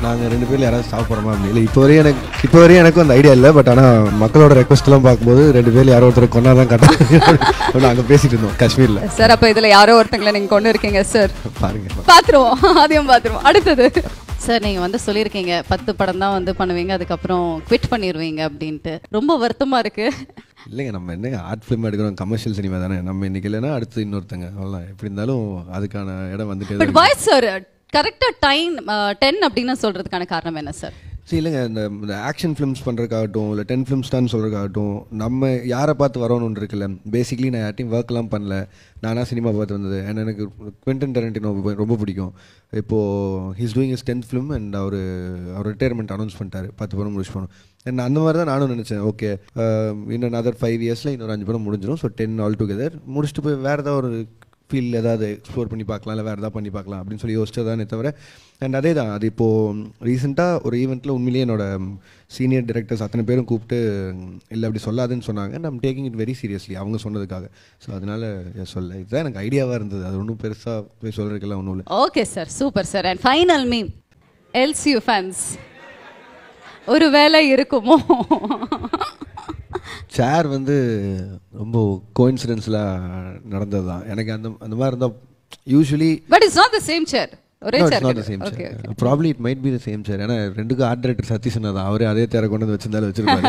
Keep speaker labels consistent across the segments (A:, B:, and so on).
A: நாங்கள் ரெண்டு பேரும் யாராவது சாப்பிட்றோமா அப்படின்னு இல்லை இப்போ வரையும் எனக்கு இப்போ வரையும் எனக்கும் அந்த ஐடியா இல்லை பட் ஆனால் மக்களோட ரெக்வஸ்ட்லாம் பார்க்கும்போது ரெண்டு பேரும் யாரோ ஒருத்தர் கொண்டா தான் கரெக்டாக நாங்கள் பேசிட்டு இருந்தோம் காஷ்மீரில்
B: சார் அப்ப இதுல யாரோ ஒருத்தங்களை நீங்க கொண்டு இருக்கீங்க சார்
A: பாருங்க
B: பாத்துருவோம் அதையும் பாத்துருவோம் அடுத்தது
C: சார் நீங்க வந்து சொல்லியிருக்கீங்க பத்து படம் தான் வந்து பண்ணுவீங்க அதுக்கப்புறம் குவிட் பண்ணிடுவீங்க அப்படின்ட்டு ரொம்ப வருத்தமா இருக்கு
A: இல்லைங்க நம்ம என்னங்க ஆர்ட் ஃபிலிம் எடுக்கிறோம் கமர்ஷியல் சினிமா தானே நம்ம இன்னைக்கு இல்லைன்னா அடுத்து இன்னொருத்தங்க அவ்வளோதான் எப்படி இருந்தாலும் அதுக்கான இடம் வந்துட்டு தான்
C: பட்
A: இருக்கு.
C: வாய் சார் கரெக்டா டைம் டென் அப்படின்னு சொல்றதுக்கான காரணம் என்ன சார்
A: சரி இல்லைங்க இந்த இந்த ஆக்ஷன் ஃபிலிம்ஸ் பண்ணுறதுக்காகட்டும் இல்லை டென் ஃபிலிம்ஸ் தான் சொல்கிறதுக்காகட்டும் நம்ம யாரை பார்த்து வரணும்னு இருக்குல்ல பேசிக்லி நான் யார்ட்டையும் ஒர்க்லாம் பண்ணல நானாக சினிமா பார்த்து வந்தது and எனக்கு குவெண்டன் டெரண்டினோ ரொம்ப பிடிக்கும் இப்போது he's doing is tenth film and அவர் அவர் ரிட்டையர்மெண்ட் அனௌன்ஸ் பண்ணிட்டாரு பத்து படம் முடிச்சு போனோம் அண்ட் அந்த மாதிரி தான் நானும் நினச்சேன் ஓகே இன்னும் அதர் ஃபைவ் இயர்ஸில் இன்னொரு அஞ்சு படம் முடிஞ்சிடும் ஸோ டென் ஆல் டுகெதர் முடிச்சுட்டு போய் வேறு ஏதாவது ஒரு ஃபீல்டில் ஏதாவது எக்ஸ்ப்ளோர் பண்ணி பார்க்கலாம் இல்லை வேறு ஏதாவது பண்ணி பார்க்கலாம் அப்படின்னு சொல்லி யோசிச்சதானே தவிர அண்ட் அதே தான் அது இப்போது ரீசெண்டாக ஒரு ஈவெண்ட்டில் உண்மையிலேயே என்னோட சீனியர் டிரெக்டர்ஸ் அத்தனை பேரும் கூப்பிட்டு இல்லை அப்படி சொல்லாதுன்னு சொன்னாங்க நம்ம டேக்கிங் இட் வெரி சீரியஸ்லி அவங்க சொன்னதுக்காக ஸோ அதனால சொல்ல இதுதான் எனக்கு ஐடியாவாக இருந்தது அது ஒன்றும் பெருசாக போய் சொல்கிறதுக்கெல்லாம் ஒன்றும் இல்லை
C: okay sir super sir and final meme LCU fans ஒரு வேலை இருக்குமோ
A: சேர் வந்து ரொம்ப கோயின்சிடென்ஸில் நடந்தது தான் எனக்கு அந்த அந்த மாதிரி இருந்தால் usually
B: but it's not the same chair ஒரே
A: No, it's
B: chair
A: not the same chair. Probably it might be the same chair. ஏன்னா ரெண்டுக்கும் ஆர்ட் டைரக்டர் சதீஷன் தான் அவரே அதே தேரை கொண்டு வந்து வச்சிருந்தாலும் வச்சிருப்பாரு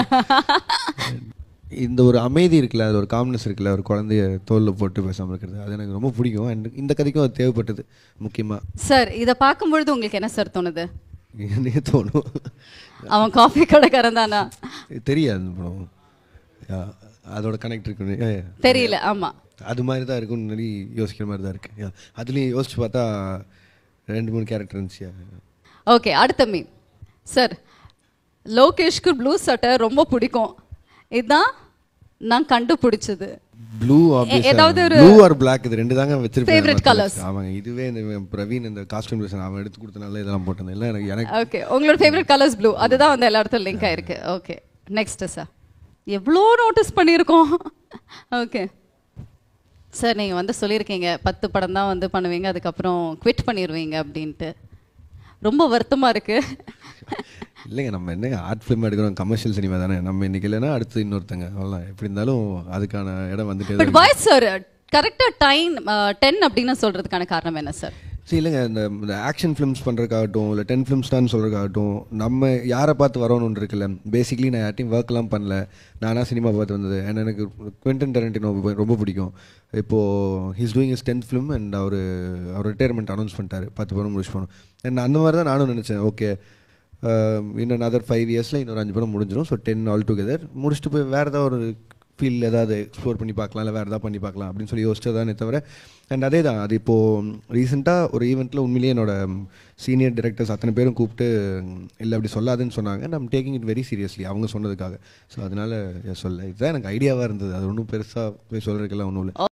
A: இந்த ஒரு அமைதி இருக்குல்ல அது ஒரு காம்னஸ் இருக்குல்ல ஒரு குழந்தைய தோல்ல போட்டு பேசாமல் இருக்கிறது அது எனக்கு ரொம்ப பிடிக்கும் அண்ட் இந்த கதைக்கும் அது தேவைப்பட்டது முக்கியமாக
C: சார் இதை பார்க்கும்பொழுது உங்களுக்கு என்ன சார் தோணுது
A: என்னையே தோணும்
C: அவன் காஃபி கடைக்காரன் தானா
A: தெரியாது படம் Yeah, அதோட கனெக்ட் இருக்கு Yeah, yeah.
C: தெரியல ஆமா
A: அது மாதிரி தான் இருக்கும்னு சொல்லி யோசிக்கிற மாதிரி தான் இருக்கு Yeah. அதுலேயும் யோசிச்சு பார்த்தா ரெண்டு மூணு கேரக்டர் இருந்துச்சு Yeah.
C: ஓகே அடுத்த மீம் சார் லோகேஷ்க்கு ப்ளூ சட்டை ரொம்ப பிடிக்கும் இதுதான் நான் கண்டுபிடிச்சது
A: ப்ளூ
C: ஏதாவது ஒரு
A: ப்ளூ ஆர் பிளாக் இது ரெண்டு தாங்க வச்சிருப்பேன்
C: favorite
A: மத்த
C: colours.
A: ஆமாங்க இதுவே இந்த பிரவீன் இந்த காஸ்டியூம் டிசைன் அவன் எடுத்து கொடுத்தனால இதெல்லாம் போட்டது இல்லை எனக்கு எனக்கு
C: ஓகே உங்களோட ஃபேவரட் கலர்ஸ் ப்ளூ அதுதான் வந்து எல்லா இடத்துல லிங்க் ஆயிருக்கு ஓகே நெக்ஸ்ட் சார் எவ்வளோ நோட்டீஸ் பண்ணியிருக்கோம் ஓகே சார் நீங்கள் வந்து சொல்லியிருக்கீங்க பத்து படம் தான் வந்து பண்ணுவீங்க அதுக்கப்புறம் குவிட் பண்ணிடுவீங்க அப்படின்ட்டு ரொம்ப வருத்தமாக இருக்கு
A: இல்லைங்க நம்ம என்னங்க ஆர்ட் ஃபிலிம் எடுக்கிறோம் கமர்ஷியல் சினிமா தானே நம்ம இன்னைக்கு இல்லைன்னா அடுத்து இன்னொருத்தங்க அவ்வளோதான் எப்படி இருந்தாலும் அதுக்கான இடம் வந்துட்டு தான்
C: பட்
A: இருக்கு.
C: வாய் சார் கரெக்டாக டைம் டென் அப்படின்னு சொல்கிறதுக்கான காரணம் என்ன சார்
A: சரி இல்லைங்க இந்த இந்த ஆக்ஷன் ஃபிலிம்ஸ் பண்ணுறதுக்காகட்டும் இல்லை டென் ஃபிலிம்ஸ் தான் சொல்கிறதுக்காகட்டும் நம்ம யாரை பார்த்து வரணும்னு இருக்குல்ல பேசிக்லி நான் யார்ட்டையும் ஒர்க்லாம் பண்ணல நானாக சினிமா பார்த்து வந்தது அண்ட் எனக்கு குவெண்டன் டெரண்டினோ ரொம்ப பிடிக்கும் இப்போது he's doing is tenth film and அவர் அவர் ரிட்டையர்மெண்ட் அனௌன்ஸ் பண்ணிட்டாரு பத்து படம் முடிச்சு போனோம் அண்ட் அந்த மாதிரி தான் நானும் நினச்சேன் ஓகே இன்னும் அதர் ஃபைவ் இயர்ஸில் இன்னொரு அஞ்சு படம் முடிஞ்சிடும் ஸோ டென் ஆல் டுகெதர் முடிச்சுட்டு போய் வேறு ஏதாவது ஒரு ஃபீல்டில் ஏதாவது எக்ஸ்ப்ளோர் பண்ணி பார்க்கலாம் இல்லை வேறு ஏதாவது பண்ணி பார்க்கலாம் அப்படின்னு சொல்லி யோசிச்சதானே தவிர அண்ட் அதே தான் அது இப்போது ரீசெண்டாக ஒரு ஈவெண்ட்டில் உண்மையிலேயே என்னோட சீனியர் டிரெக்டர்ஸ் அத்தனை பேரும் கூப்பிட்டு இல்லை அப்படி சொல்லாதுன்னு சொன்னாங்க நம்ம டேக்கிங் இட் வெரி சீரியஸ்லி அவங்க சொன்னதுக்காக ஸோ அதனால சொல்ல இதுதான் எனக்கு ஐடியாவாக இருந்தது அது ஒன்றும் பெருசாக போய் சொல்கிறதுக்கெல்லாம் ஒன்றும் இல்லை